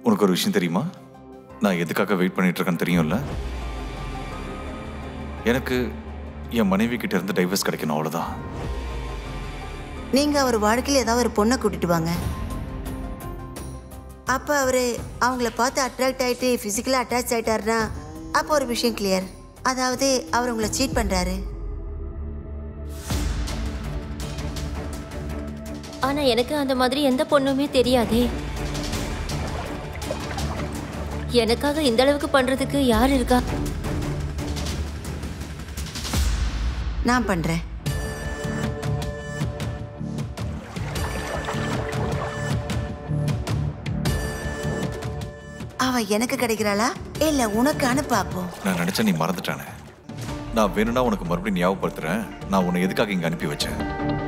உனக்கு ஒரு விஷயம் தெரியுமா நான் எதுக்காக வெயிட் பண்ணிட்டு இருக்கேன்னு தெரியும்ல எனக்கு என் மனைவி கிட்ட இருந்து டைவர்ஸ் கிடைக்கணும் அவ்வளவுதான் நீங்க அவர் வாழ்க்கையில் ஏதாவது ஒரு பொண்ணை கூட்டிட்டு வாங்க அப்போ அவரு அவங்கள பார்த்து அட்ராக்ட் ஆயிட்டு ஃபிசிக்கலாக அட்டாச் ஆயிட்டாருன்னா அப்போ ஒரு விஷயம் கிளியர் அதாவது அவர் உங்களை சீட் பண்றாரு ஆனா எனக்கு அந்த மாதிரி எந்த பொண்ணுமே தெரியாதே எனக்காக இந்த அளவுக்கு பண்றதுக்கு யார் இருக்கா நான் பண்றேன் அவ எனக்கு கிடைக்கிறாளா இல்ல உனக்கு அனுப்பாப்போம் நான் நினைச்சேன் நீ மறந்துட்டானே நான் வேணும்னா உனக்கு மறுபடியும் ஞாபகப்படுத்துறேன் நான் உன்னை எதுக்காக இங்க அனுப்பி வச்சேன்